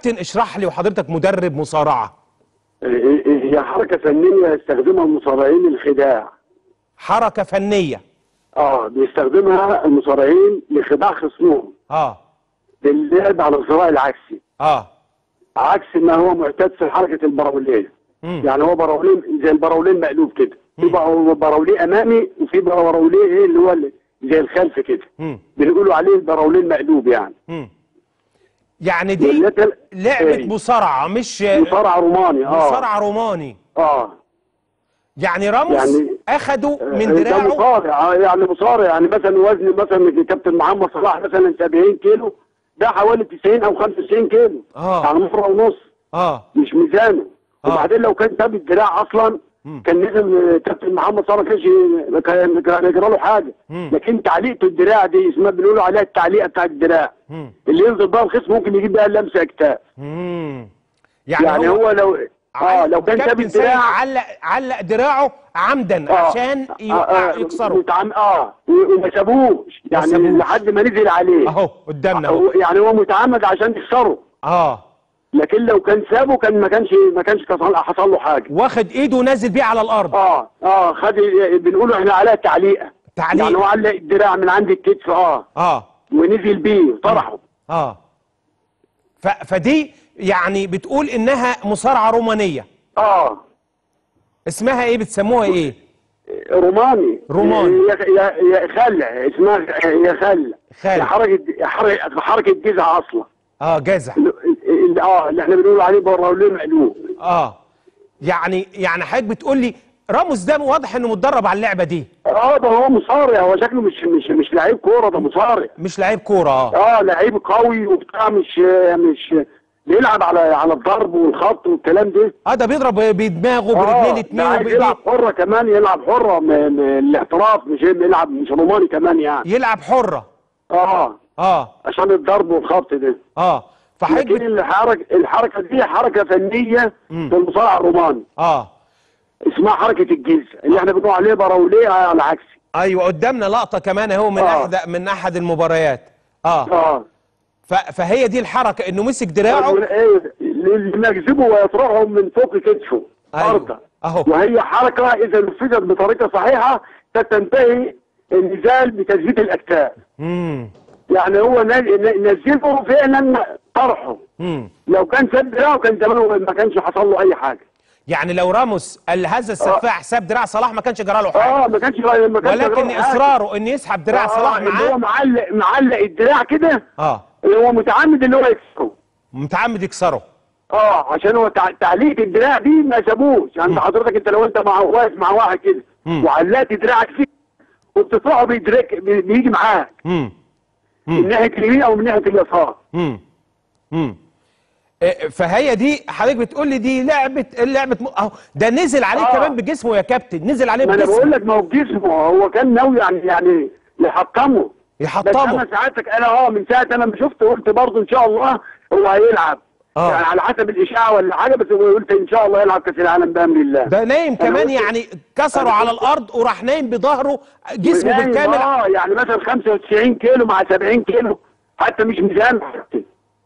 كابتن اشرح لي وحضرتك مدرب مصارعه هي حركة فنية يستخدمها المصارعين الخداع حركه فنيه اه بيستخدمها المصارعين لخداع خصمهم اه باللعب على الصراع العكسي اه عكس ما هو معتاد في حركة البراوليه مم. يعني هو براولين زي البراولين مقلوب كده في برا- براوليه امامي وفي براوليه ايه اللي هو اللي زي الخلف كده مم. بنقولوا عليه البراولين مقلوب يعني مم. يعني دي واللي- لعبه إيه. مصارعه مش مصارع روماني اه مصارعه روماني اه يعني راموس يعني- اخده من ده دراعه مصارع آه، يعني مصارع يعني مثلا وزن مثلا كابتن محمد صلاح مثلا 70 كيلو ده حوالي 90 او 95 كيلو آه. يعني مره ونص اه مش ميزانه آه. وبعدين لو كان ساب الدراع اصلا مم. كان نزل آه، كابتن محمد صلاح كانش كان كان يجرى له حاجه مم. لكن تعليقه الدراع دي اسمها بنقولوا عليها التعليقه بتاع الدراع مم. اللي ينزل بقى الخصم ممكن يجيب بقى لمسه اكتاف مم. يعني, يعني هو, لو اه لو كان ساب كابتن سيد الدراع علق علق دراعه عمدا آه. عشان يوقع يكسره متعم... اه و- وما سابوش يعني سابوش. لحد ما نزل عليه اهو قدامنا اهو هو- يعني هو متعمد عشان يكسره اه لكن لو كان سابه كان ما كانش ما كانش حصل حصل له حاجه واخد ايده ونازل بيه على الارض اه اه خد بنقوله احنا عليها تعليقه تعليق. يعني هو علق الدراع من عند الكتف اه اه ونزل بيه طرحه اه ف... فدي يعني بتقول انها مصارعه رومانيه اه اسمها ايه بتسموها ايه روماني روماني. يا يا يا خلع اسمها يا خلع خلع. حركه حركه حركه جزع اصلا اه جزع ال- ال- اه اللي احنا بنقول عليه براولين مقلوب اه يعني يعني حضرتك بتقول لي راموس ده واضح انه متدرب على اللعبه دي اه ده هو مصارع هو شكله مش مش مش لعيب كوره ده مصارع مش لعيب كوره اه اه لعيب قوي وبتاع مش مش بيلعب على على الضرب والخط والكلام ده اه ده بيضرب بدماغه اه برجليه ده الاثنين عايز يلعب وبايديه حره كمان يلعب حره م- م- الاحتراف مش بيلعب مش روماني كمان يعني يلعب حره اه اه عشان الضرب والخط ده اه فحضرتك لكن بت... الحركه الحركه دي حركه فنيه مم. في المصارع الروماني اه اسمها حركه الجزء اللي احنا بنقول عليه براوليه على العكس ايوه قدامنا لقطه كمان اهو من آه. احد من احد المباريات اه اه ف... فهي دي الحركه انه مسك دراعه ايه اللي يجذبه ويطرحه من فوق كتفه أيوة. أرضا أهو. وهي حركة إذا نفذت بطريقة صحيحة ستنتهي النزال بتثبيت الأكتاف امم يعني هو نز- نزله فعلا طرحه امم لو كان ساب دراعه كان زمانه ما كانش حصل له أي حاجة يعني لو راموس قال هذا السفاح ساب دراع صلاح ما كانش جرى له حاجه اه ما كانش ما كانش ولكن جرى له حاجة. اصراره ان يسحب دراع آه، صلاح إن هو معاه معلق معلق الدراع كده اه هو متعمد اللي هو يكسره متعمد يكسره اه عشان هو تع- تعليق الدراع دي ما سابوش يعني حضرتك انت لو انت مع واقف مع واحد كده مم. وعلقت دراعك فيه وبتطلعه بيدرك بي- بيجي معاك امم من ناحيه اليمين او من ناحيه اليسار امم امم إيه، فهي دي حضرتك بتقول لي دي لعبه لعبه م... اهو ده نزل عليه آه. كمان بجسمه يا كابتن نزل عليه ما انا بقول بجسمه لك ما هو بجسمه هو كان ناوي يعني يعني يحطمه بس يحطمه انا ساعتك انا اه من ساعه انا ما شفت قلت برضه ان شاء الله هو هيلعب آه. يعني على حسب الاشاعه ولا حاجه بس قلت ان شاء الله يلعب كاس العالم بامر الله ده نايم أنا كمان قلت- يعني كسره على الارض وراح نايم بظهره جسمه ونايم، بالكامل اه يعني مثلا 95 كيلو مع 70 كيلو حتى مش ميزانه حتى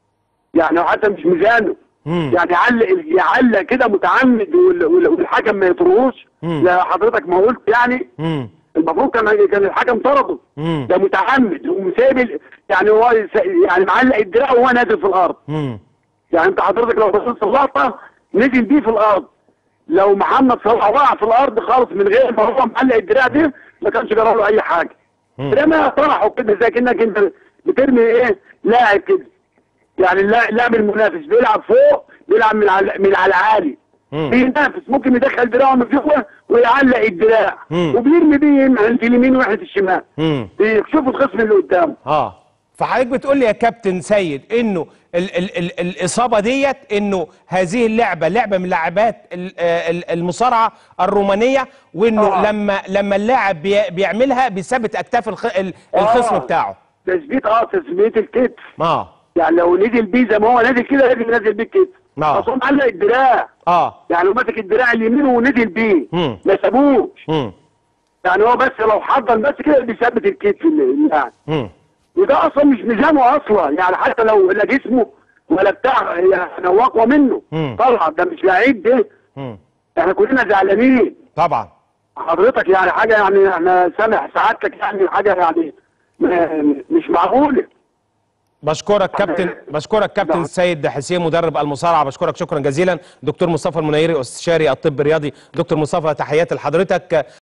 يعني حتى مش ميزانه مم. يعني يعلق يعلق كده متعمد وال- وال- والحكم ما يطردوش مم. لا حضرتك ما قلت يعني امم المفروض كان كان الحكم طرده مم. ده متعمد ومساب ال- يعني هو يس- يعني معلق الدراع وهو نازل في الارض امم يعني انت حضرتك لو بصيت في اللقطه نزل بيه في الارض لو محمد صلاح وقع في الارض خالص من غير ما هو معلق الدراع دي ما كانش جرى له اي حاجه مم. رمى طرحه كده زي كانك انت بترمي ايه لاعب كده يعني اللا- اللاعب المنافس بيلعب فوق بيلعب من على من على العالي مم. بينافس ممكن يدخل دراعه من جوه ويعلق الدراع مم. وبيرمي بيه ناحيه اليمين وناحيه الشمال امم بيشوف الخصم اللي قدامه اه فحضرتك بتقول لي يا كابتن سيد انه ال ال ال الاصابه ديت انه هذه اللعبه لعبه من لعبات ال- آه ال- المصارعه الرومانيه وانه آه. لما لما اللاعب بي بيعملها بيثبت اكتاف الخ ال- الخصم آه. بتاعه تثبيت اه تثبيت الكتف اه يعني لو نزل بيه زي ما هو نازل كده لازم ينزل بيه الكتف آه. اصلا معلق الدراع اه يعني هو ماسك الدراع اليمين ونزل بيه مم. ما سابوش امم يعني هو بس لو حضن بس كده بيثبت الكتف اللي- يعني امم وده اصلا مش ميزانه اصلا يعني حتى لو لا جسمه ولا بتاع يعني هو اقوى منه مم. طلعت ده مش لعيب ده مم. احنا كلنا زعلانين طبعا حضرتك يعني حاجه يعني احنا سامع سعادتك يعني حاجه يعني م- مش معقوله بشكرك كابتن بشكرك كابتن نعم. السيد حسين مدرب المصارعه بشكرك شكرا جزيلا دكتور مصطفى المنيري استشاري الطب الرياضي دكتور مصطفى تحياتي لحضرتك